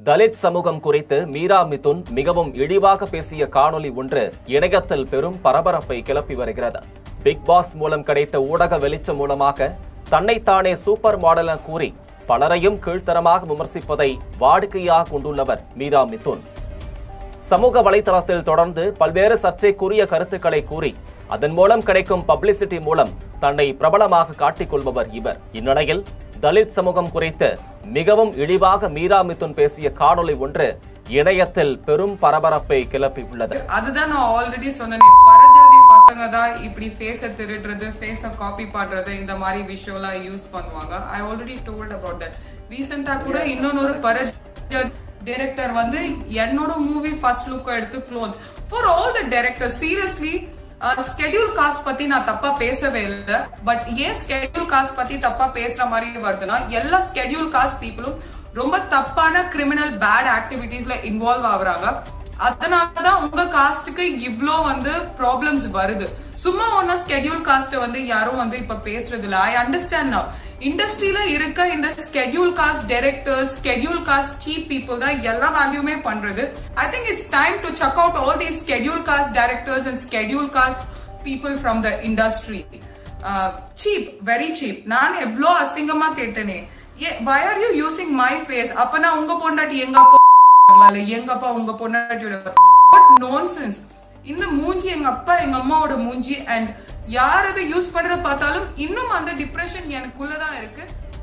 தலித் சமூகம் குறித்து மீரா மிதுன் மிகவும் இழிவாக பேசிய காணொளி ஒன்று இணையத்தில் பெரும் பரபரப்பை கிளப்பி வருகிறது பிக் பாஸ் மூலம் கிடைத்த ஊடக வெளிச்சம் மூலமாக தன்னைத்தானே சூப்பர் மாடல் என கூறி பலரையும் கீழ்த்தரமாக விமர்சிப்பதை வாடிக்கையாக கொண்டுள்ளவர் மீரா மிதுன் சமூக வலைதளத்தில் தொடர்ந்து பல்வேறு சர்ச்சைக்குரிய கருத்துக்களை கூறி அதன் மூலம் கிடைக்கும் பப்ளிசிட்டி மூலம் தன்னை பிரபலமாக காட்டிக் கொள்பவர் இவர் இந்நிலையில் தலித் சமூகம் குறித்து மிகவும் இழிவாக மீரா மிதுன் பேசிய காணொளி ஒன்று இணையத்தில் பெரும் பரபரப்பை கிளப்பியுள்ளது அதுதான் நான் ஆல்ரெடி சொன்னேன் பரஜாதி பசங்க தான் இப்படி ஃபேஸ திருடுறது ஃபேஸ காப்பி பண்றது இந்த மாதிரி விஷயம்லாம் யூஸ் பண்ணுவாங்க I already told about that ரீசெண்டா கூட இன்னொன்னு பரஜாதி டைரக்டர் வந்து என்னோட மூவி ஃபர்ஸ்ட் லுக் எடுத்து clone for all the director seriously schedule caste பத்தி நான் தப்பா பேசவே இல்லை பட் ஏன் ஸ்கெடியூல் காஸ்ட் பத்தி தப்பா பேசுற மாதிரி வருதுன்னா எல்லா ஸ்கெடியூல் காஸ்ட் பீப்புளும் ரொம்ப தப்பான கிரிமினல் பேட் ஆக்டிவிட்டீஸ்ல இன்வால்வ் ஆகுறாங்க அதனாலதான் உங்க காஸ்டுக்கு இவ்ளோ வந்து ப்ராப்ளம்ஸ் வருது சும்மா ஒன்னா ஸ்கெடியூல் காஸ்ட் வந்து யாரும் வந்து இப்ப பேசுறது இல்ல ஐ அண்டர்ஸ்டாண்ட் நவ் இண்டஸ்ட்ரியில இருக்க இந்த schedule caste directors schedule caste cheap people தான் எல்லா வேல்யூமே பண்றது I think it's time to check out all these schedule caste directors and schedule caste people from the industry cheap very cheap நான் எவ்வளோ அசிங்கமா கேட்டேனே why are you using my face அப்பனா உங்க பொண்டாட்டி எங்க அப்பா இல்ல எங்க அப்பா உங்க பொண்டாட்டியோட பட் நான்சென்ஸ் இந்த மூஞ்சி எங்க அப்பா எங்க அம்மாவோட மூஞ்சி அண்ட் யார் அதை யூஸ் பண்றத பார்த்தாலும் இன்னும் அந்த டிப்ரெஷன் எனக்குள்ளதான் இருக்கு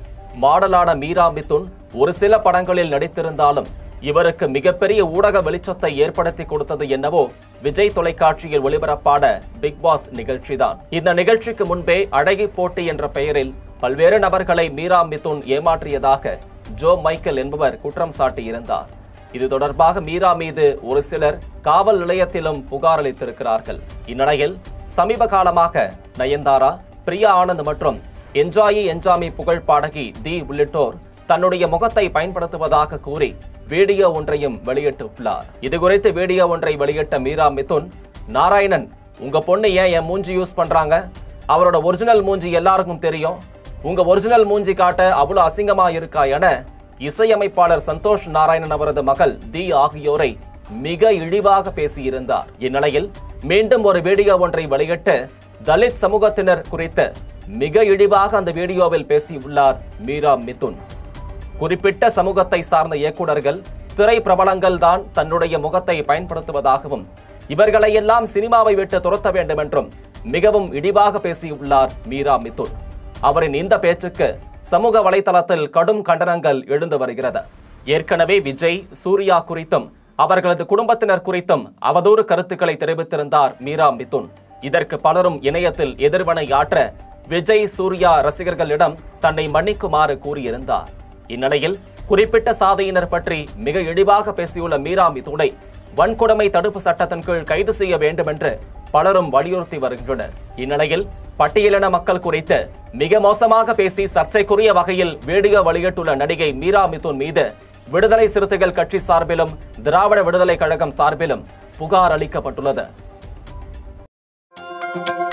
மாடலான மீரா மிதுன் ஒரு சில படங்களில் நடித்திருந்தாலும் இவருக்கு மிகப்பெரிய ஊடக வெளிச்சத்தை ஏற்படுத்தி கொடுத்தது என்னவோ விஜய் தொலைக்காட்சியில் ஒளிபரப்பான பிக் பாஸ் நிகழ்ச்சிதான் இந்த நிகழ்ச்சிக்கு முன்பே அழகி போட்டி என்ற பெயரில் பல்வேறு நபர்களை மீரா மிதுன் ஏமாற்றியதாக ஜோ மைக்கேல் என்பவர் குற்றம் சாட்டியிருந்தார் இது தொடர்பாக மீரா மீது ஒரு சிலர் காவல் நிலையத்திலும் புகார் அளித்திருக்கிறார்கள் இந்நிலையில் சமீப காலமாக நயன்தாரா பிரியா ஆனந்த் மற்றும் என்ஜாயி என்ஜாமி புகழ் பாடகி தி உள்ளிட்டோர் தன்னுடைய முகத்தை பயன்படுத்துவதாக கூறி வீடியோ ஒன்றையும் வெளியிட்டுள்ளார் இது குறித்து வீடியோ ஒன்றை வெளியிட்ட மீரா மிதுன் நாராயணன் உங்க பொண்ணு ஏன் என் மூஞ்சி யூஸ் பண்றாங்க அவரோட ஒரிஜினல் மூஞ்சி எல்லாருக்கும் தெரியும் உங்க ஒரிஜினல் மூஞ்சி காட்ட அவ்வளவு அசிங்கமா இருக்கா என இசையமைப்பாளர் சந்தோஷ் நாராயணன் அவரது மகள் தி ஆகியோரை மிக இழிவாக பேசியிருந்தார் இந்நிலையில் மீண்டும் ஒரு வீடியோ ஒன்றை வெளியிட்டு தலித் சமூகத்தினர் குறித்து மிக இழிவாக அந்த வீடியோவில் பேசியுள்ளார் மீரா மிதுன் குறிப்பிட்ட சமூகத்தை சார்ந்த இயக்குனர்கள் திரை பிரபலங்கள் தான் தன்னுடைய முகத்தை பயன்படுத்துவதாகவும் இவர்களை எல்லாம் சினிமாவை விட்டு துரத்த வேண்டும் என்றும் மிகவும் இழிவாக பேசியுள்ளார் மீரா மிதுன் அவரின் இந்த பேச்சுக்கு சமூக வலைதளத்தில் கடும் கண்டனங்கள் எழுந்து வருகிறது ஏற்கனவே விஜய் சூர்யா குறித்தும் அவர்களது குடும்பத்தினர் குறித்தும் அவதூறு கருத்துக்களை தெரிவித்திருந்தார் மீரா மிதுன் இதற்கு பலரும் இணையத்தில் எதிர்வினை ஆற்ற விஜய் சூர்யா ரசிகர்களிடம் தன்னை மன்னிக்குமாறு கூறியிருந்தார் இந்நிலையில் குறிப்பிட்ட சாதியினர் பற்றி மிக இழிவாக பேசியுள்ள மீரா மிதுனை வன்கொடுமை தடுப்பு சட்டத்தின் கீழ் கைது செய்ய வேண்டும் என்று பலரும் வலியுறுத்தி வருகின்றனர் இந்நிலையில் பட்டியலின மக்கள் குறித்து மிக மோசமாக பேசி சர்ச்சைக்குரிய வகையில் வீடியோ வெளியிட்டுள்ள நடிகை மீரா மிதுன் மீது விடுதலை சிறுத்தைகள் கட்சி சார்பிலும் திராவிட விடுதலை கழகம் சார்பிலும் புகார் அளிக்கப்பட்டுள்ளது